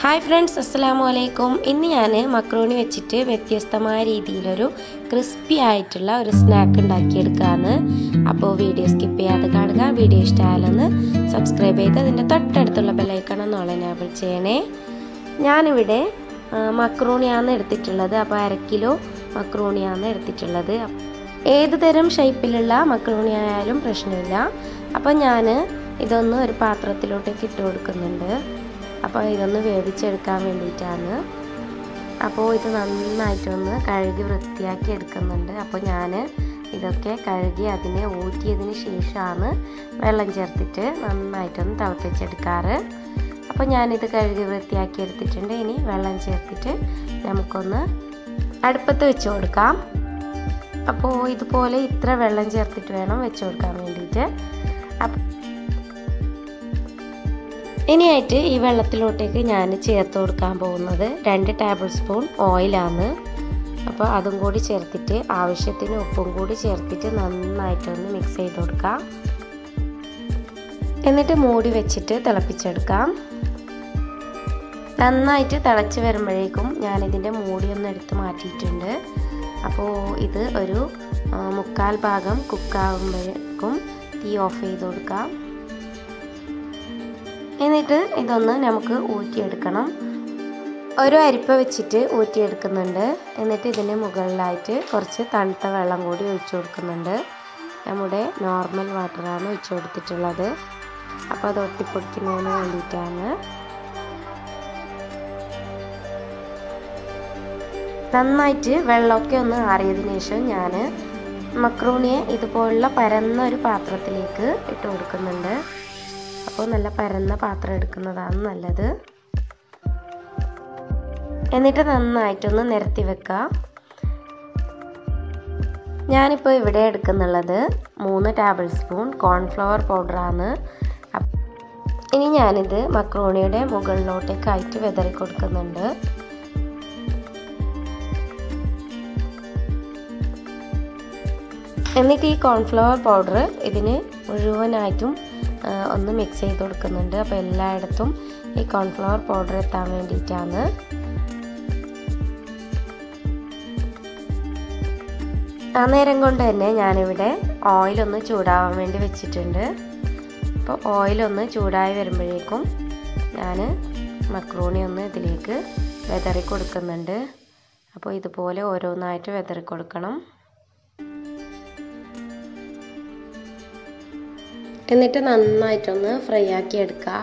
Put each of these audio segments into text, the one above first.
hi friends അസ്സലാമു അലൈക്കും ഇന്ന് ഞാൻ മക്രോണി വെച്ചിട്ട് വ്യത്യസ്തമായ രീതിയിലൊരു ക്രിസ്പി ആയിട്ടുള്ള ഒരു സ്നാക്ക് ഉണ്ടാക്കിയെടുക്കാന്ന് അപ്പോൾ വീഡിയോ സ്കിപ്പ് ചെയ്യാതെ കാണുക വീഡിയോ ഇഷ്ടമായാലൊന്ന് സബ്സ്ക്രൈബ് ചെയ്ത് അതിൻ്റെ തൊട്ടടുത്തുള്ള ബെല്ലൈക്കണം എന്നുള്ള എനാബിൾ ചെയ്യണേ ഞാനിവിടെ മക്രോണിയാണ് എടുത്തിട്ടുള്ളത് അപ്പോൾ അര കിലോ മക്രോണിയാണ് എടുത്തിട്ടുള്ളത് ഏത് തരം ഷേപ്പിലുള്ള മക്രോണി ആയാലും പ്രശ്നമില്ല അപ്പോൾ ഞാൻ ഇതൊന്ന് ഒരു പാത്രത്തിലോട്ടേക്ക് ഇട്ട് കൊടുക്കുന്നുണ്ട് അപ്പോൾ ഇതൊന്ന് വേവിച്ചെടുക്കാൻ വേണ്ടിയിട്ടാണ് അപ്പോൾ ഇത് നന്നായിട്ടൊന്ന് കഴുകി വൃത്തിയാക്കി എടുക്കുന്നുണ്ട് അപ്പോൾ ഞാൻ ഇതൊക്കെ കഴുകി അതിനെ ഊറ്റിയതിന് ശേഷമാണ് വെള്ളം ചേർത്തിട്ട് നന്നായിട്ടൊന്ന് തിളപ്പിച്ചെടുക്കാറ് അപ്പോൾ ഞാനിത് കഴുകി വൃത്തിയാക്കി എടുത്തിട്ടുണ്ട് ഇനി വെള്ളം ചേർത്തിട്ട് നമുക്കൊന്ന് അടുപ്പത്ത് വെച്ച് കൊടുക്കാം അപ്പോൾ ഇതുപോലെ ഇത്ര വെള്ളം ചേർത്തിട്ട് വേണം വെച്ച് കൊടുക്കാൻ വേണ്ടിയിട്ട് ഇനിയായിട്ട് ഈ വെള്ളത്തിലോട്ടേക്ക് ഞാൻ ചേർത്ത് കൊടുക്കാൻ പോകുന്നത് രണ്ട് ടേബിൾ സ്പൂൺ ഓയിലാണ് അപ്പോൾ അതും കൂടി ചേർത്തിട്ട് ആവശ്യത്തിന് ഉപ്പും കൂടി ചേർത്തിട്ട് നന്നായിട്ടൊന്ന് മിക്സ് ചെയ്ത് കൊടുക്കാം എന്നിട്ട് മൂടി വെച്ചിട്ട് തിളപ്പിച്ചെടുക്കാം നന്നായിട്ട് തിളച്ച് വരുമ്പോഴേക്കും ഞാനിതിൻ്റെ മൂടി ഒന്ന് എടുത്ത് മാറ്റിയിട്ടുണ്ട് അപ്പോൾ ഇത് ഒരു മുക്കാൽ ഭാഗം കുക്കാകുമ്പോഴേക്കും തീ ഓഫ് ചെയ്ത് കൊടുക്കാം എന്നിട്ട് ഇതൊന്ന് നമുക്ക് ഊറ്റിയെടുക്കണം ഒരു അരിപ്പ വെച്ചിട്ട് ഊറ്റിയെടുക്കുന്നുണ്ട് എന്നിട്ട് ഇതിന് മുകളിലായിട്ട് കുറച്ച് തണുത്ത വെള്ളം കൂടി ഒഴിച്ചു കൊടുക്കുന്നുണ്ട് നമ്മുടെ നോർമൽ വാട്ടറാണ് ഒഴിച്ചു കൊടുത്തിട്ടുള്ളത് അപ്പോൾ അത് ഒട്ടിപ്പൊടിക്കുന്നതിന് വേണ്ടിയിട്ടാണ് നന്നായിട്ട് വെള്ളമൊക്കെ ഒന്ന് ആറിയതിനു ശേഷം ഞാൻ മക്രൂണിയെ ഇതുപോലുള്ള പരന്ന ഒരു പാത്രത്തിലേക്ക് ഇട്ട് കൊടുക്കുന്നുണ്ട് അപ്പോൾ നല്ല പരന്ന പാത്രം എടുക്കുന്നതാണ് നല്ലത് എന്നിട്ട് നന്നായിട്ടൊന്ന് നിരത്തി വെക്കാം ഞാനിപ്പോൾ ഇവിടെ എടുക്കുന്നുള്ളത് മൂന്ന് ടേബിൾ സ്പൂൺ കോൺഫ്ലവർ പൗഡറാണ് ഇനി ഞാനിത് മക്രോണിയുടെ മുകളിലോട്ടേക്കായിട്ട് വിതറി കൊടുക്കുന്നുണ്ട് എന്നിട്ട് ഈ കോൺഫ്ലവർ പൗഡർ ഇതിന് മുഴുവനായിട്ടും ഒന്ന് മിക്സ് ചെയ്ത് കൊടുക്കുന്നുണ്ട് അപ്പോൾ എല്ലായിടത്തും ഈ കോൺഫ്ലവർ പൗഡർ എത്താൻ വേണ്ടിയിട്ടാണ് ആ നേരം കൊണ്ട് തന്നെ ഞാനിവിടെ ഓയിലൊന്ന് ചൂടാവാൻ വേണ്ടി വെച്ചിട്ടുണ്ട് അപ്പോൾ ഓയിലൊന്ന് ചൂടായി വരുമ്പോഴേക്കും ഞാൻ മക്രോണി ഒന്ന് ഇതിലേക്ക് വെതറി കൊടുക്കുന്നുണ്ട് അപ്പോൾ ഇതുപോലെ ഓരോന്നായിട്ട് വെതറി കൊടുക്കണം എന്നിട്ട് നന്നായിട്ടൊന്ന് ഫ്രൈ ആക്കി എടുക്കുക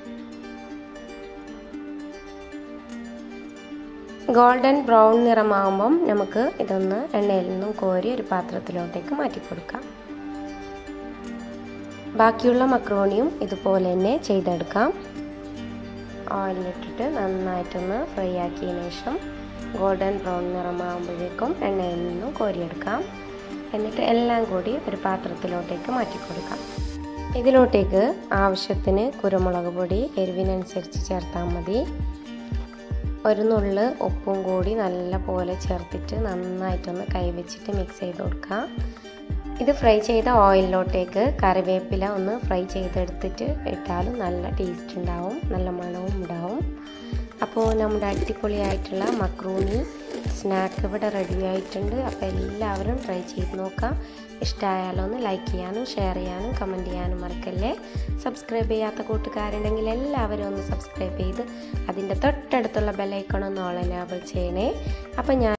ഗോൾഡൻ ബ്രൗൺ നിറമാകുമ്പം നമുക്ക് ഇതൊന്ന് എണ്ണയിൽ നിന്നും കോരി ഒരു പാത്രത്തിലോട്ടേക്ക് മാറ്റി കൊടുക്കാം ബാക്കിയുള്ള മക്രോണിയും ഇതുപോലെ തന്നെ ചെയ്തെടുക്കാം ഓയിലിട്ടിട്ട് നന്നായിട്ടൊന്ന് ഫ്രൈ ആക്കിയതിന് ശേഷം ഗോൾഡൻ ബ്രൗൺ നിറമാകുമ്പോഴേക്കും എണ്ണയിൽ നിന്നും കോരിയെടുക്കാം എന്നിട്ട് എല്ലാം കൂടി ഒരു പാത്രത്തിലോട്ടേക്ക് മാറ്റി കൊടുക്കാം ഇതിലോട്ടേക്ക് ആവശ്യത്തിന് കുരുമുളക് പൊടി എരിവിനനുസരിച്ച് ചേർത്താൽ മതി ഒരു നുള്ള് ഉപ്പും കൂടി നല്ല പോലെ ചേർത്തിട്ട് നന്നായിട്ടൊന്ന് കൈവച്ചിട്ട് മിക്സ് ചെയ്ത് കൊടുക്കാം ഇത് ഫ്രൈ ചെയ്ത ഓയിലിലോട്ടേക്ക് കറിവേപ്പില ഒന്ന് ഫ്രൈ ചെയ്തെടുത്തിട്ട് ഇട്ടാലും നല്ല ടേസ്റ്റ് ഉണ്ടാവും നല്ല മണവും ഉണ്ടാവും അപ്പോൾ നമ്മുടെ അടിപൊളിയായിട്ടുള്ള മക്രൂണി സ്നാക്ക് ഇവിടെ റെഡി ആയിട്ടുണ്ട് അപ്പോൾ എല്ലാവരും ട്രൈ ചെയ്ത് നോക്കാം ഇഷ്ടമായാലോ ഒന്ന് ലൈക്ക് ചെയ്യാനും ഷെയർ ചെയ്യാനും കമൻറ്റ് ചെയ്യാനും മറക്കല്ലേ സബ്സ്ക്രൈബ് ചെയ്യാത്ത കൂട്ടുകാരുണ്ടെങ്കിൽ എല്ലാവരും ഒന്ന് സബ്സ്ക്രൈബ് ചെയ്ത് അതിൻ്റെ തൊട്ടടുത്തുള്ള ബെല്ലൈക്കൺ ഒന്ന് ഓൾ എനാബിൾ ചെയ്യണേ അപ്പോൾ ഞാൻ